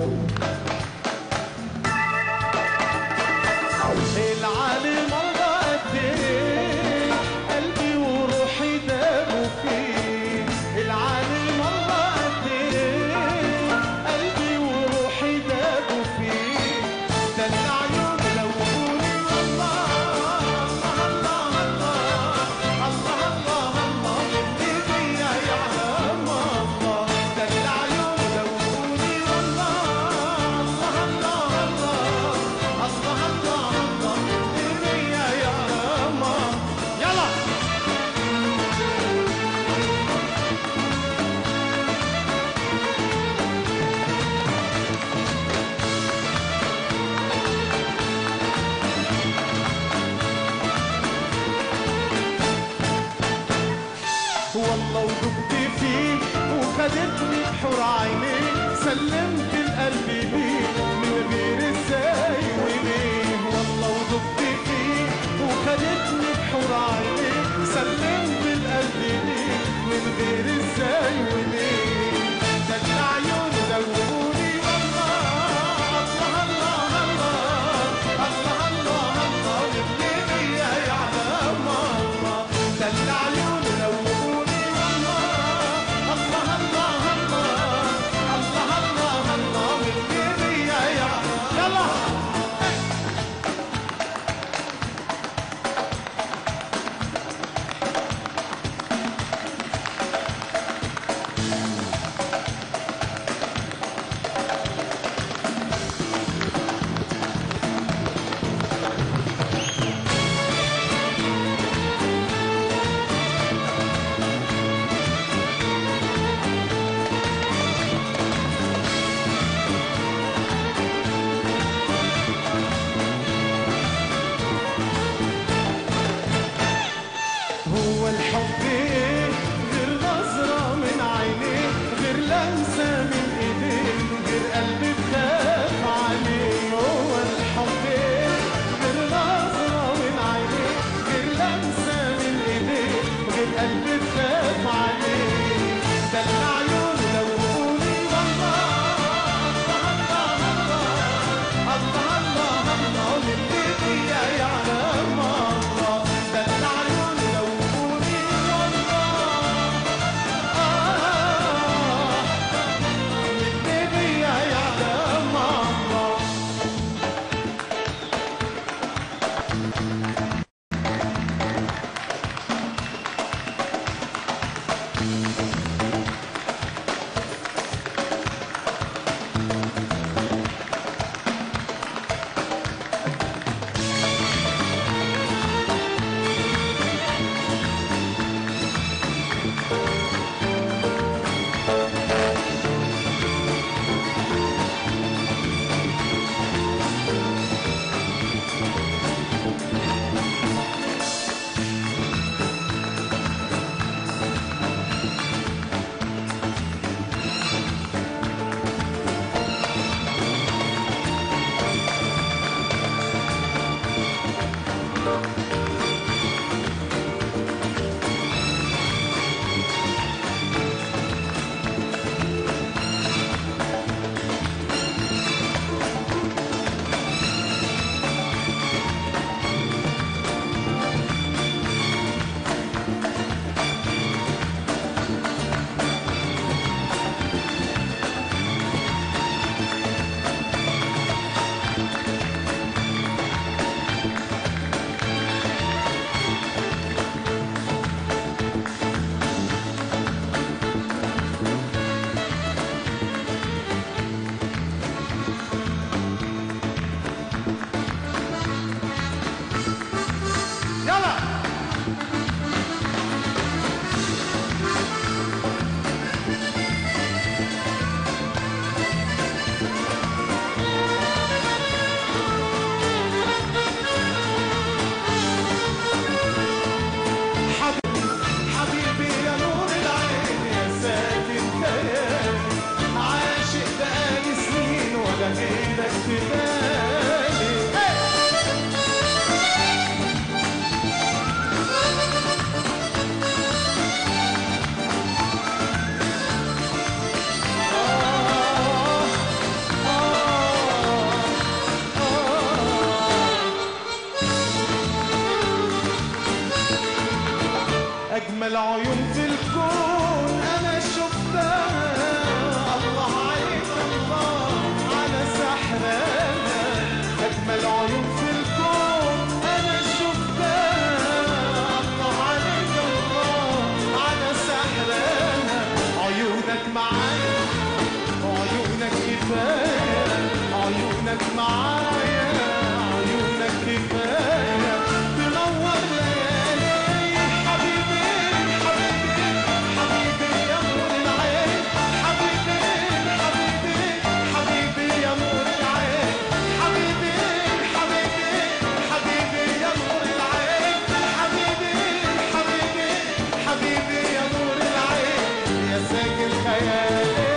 العالم الله قد ايه قلبي وروحي دابوا فيه العالم الله قد ايه قلبي وروحي دابوا فيه ده العيون لونوني والله الله الله الله الله الله اللي بيا يعلم الله ده العيون لونوني والله الله الله الله الله الله الله اللي بيا يعلم يلا والله ودقت فيه وخدتني بحور عينيه سلمت القلب ليه من غير ازاي وليه والله ودقت فيه وخدتني بحور عينيه سلمت القلب ليه من غير ازاي وليه ده العيون دوبوني والله الله الله الله الله الله الله اللي بيا يعلم الله ده العيون دوبوني والله الله الله الله الله الله الله اللي بيا يعلم يلا أجمل عيون في الكون أنا شفتها الله عليك الله على سحرها أجمل عيون في الكون أنا شفتها الله عليك الله على سحرها عيونك معايا عيونك كفاية عيونك معايا عيونك كفاية تنور ليالي حبيبي حبيبي حبيبي يا نور العين حبيبي حبيبي حبيبي يا نور العين حبيبي حبيبي حبيبي يا نور العين حبيبي حبيبي حبيبي يا نور العين يا ساكن خيالي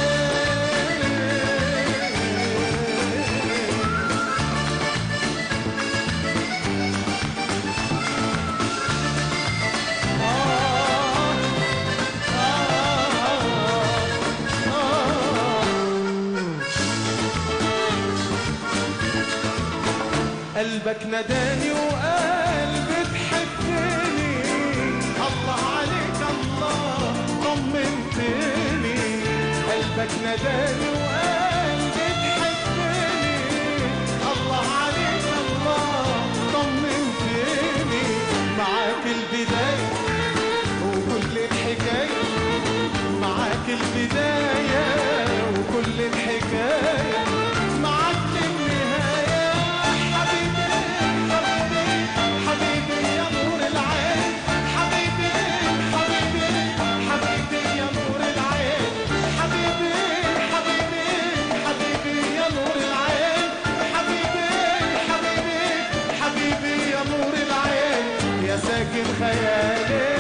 قلبك نداني وقال بتحبني الله عليك الله طمنتني قلبك نداني وقال بتحبني الله عليك الله طمنتني معاك البداية وكل الحكاية معاك البداية وكل الحكاية معاك النهاية حبيبي حبيبي حبيبي يا نور العين حبيبي حبيبي حبيبي يا نور العين حبيبي حبيبي حبيبي يا نور العين حبيبي حبيبي حبيبي يا نور العين يا ساكن خيالي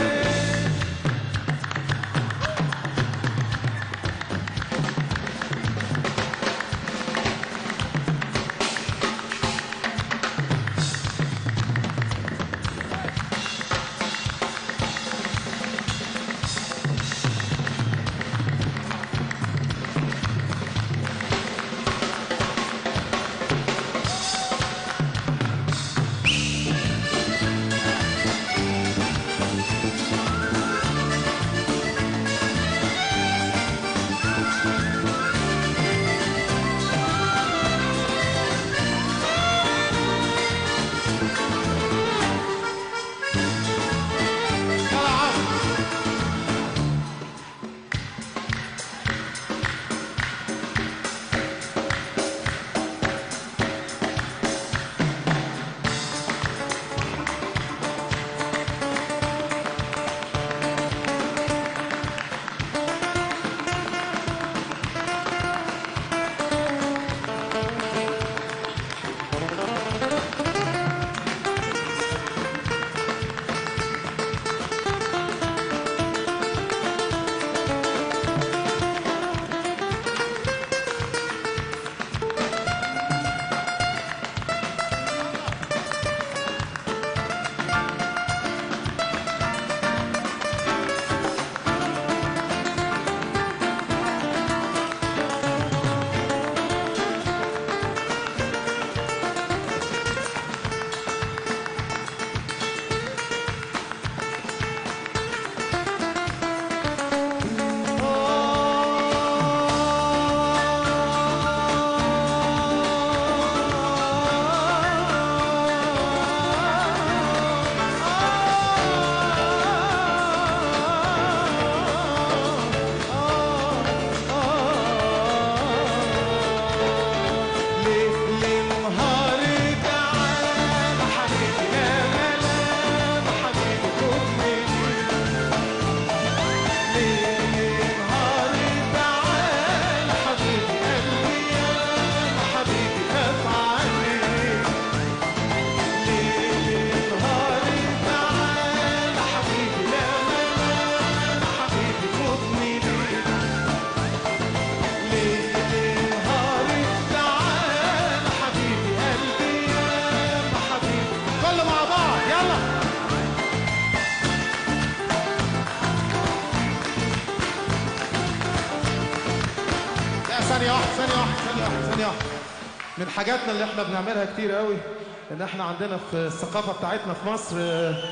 ثانية واحدة ثانية واحدة ثانية واحدة ثانية واحدة من حاجاتنا اللي احنا بنعملها كتير قوي ان احنا عندنا في الثقافة بتاعتنا في مصر آه، في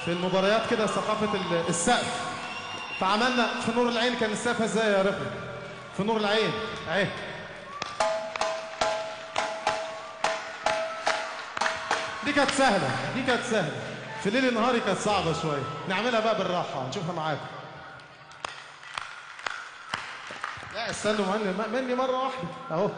في المباريات كده ثقافة ال- السقف فعملنا في نور العين كان السقف ازاي يا رفعت في نور العين اهي دي كانت سهلة دي كانت سهلة في ليل نهاري كانت صعبة شوية نعملها بقى بالراحة نشوفها معاكم لا استنوا مني مني مرة واحدة اهو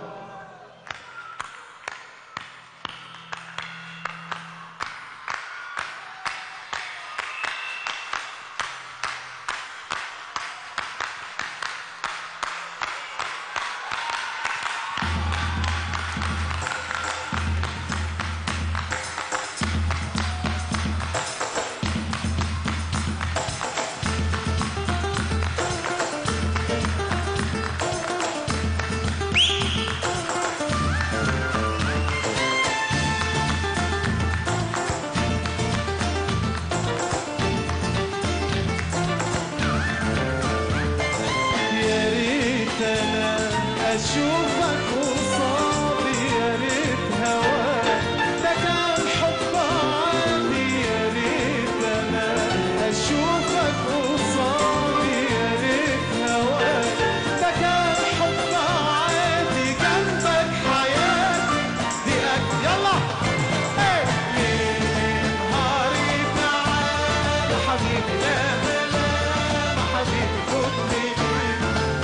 يا ريت انا اشوفك قصادي يا ريت هواك ده كان حب عادي يا ريت انا اشوفك قصادي يا ريت هواك ده كان حب عادي جنبك حياتي دي أك... يلا إيه. ليل نهاري تعال حبيبي لا ملام حبيبي خدني ليك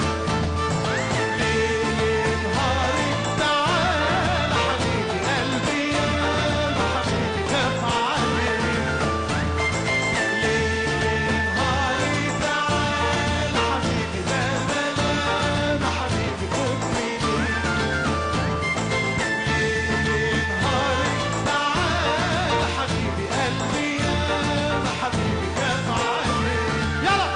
ليل نهاري تعال حبيبي قلبي يا حبيبي خاف عليك ليل نهاري تعال حبيبي لا ملام حبيبي خدني ليك ليل نهاري تعال حبيبي قلبي يا حبيبي خاف عليك يلا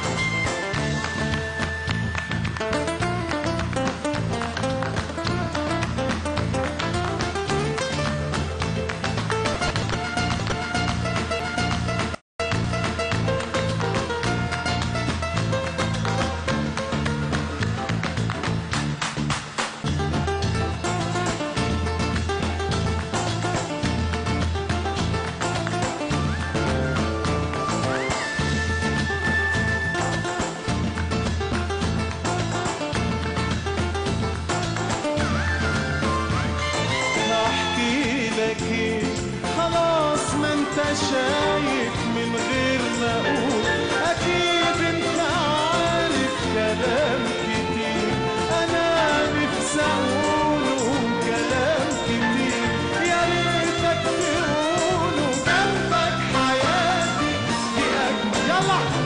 احكي لك ايه خلاص ما انت شايف من غير ما اقول اكيد انت عارف كلام كتير انا نفسي اقوله كلام كتير يا ريتك تقوله جنبك حياتي دي اجمل يلا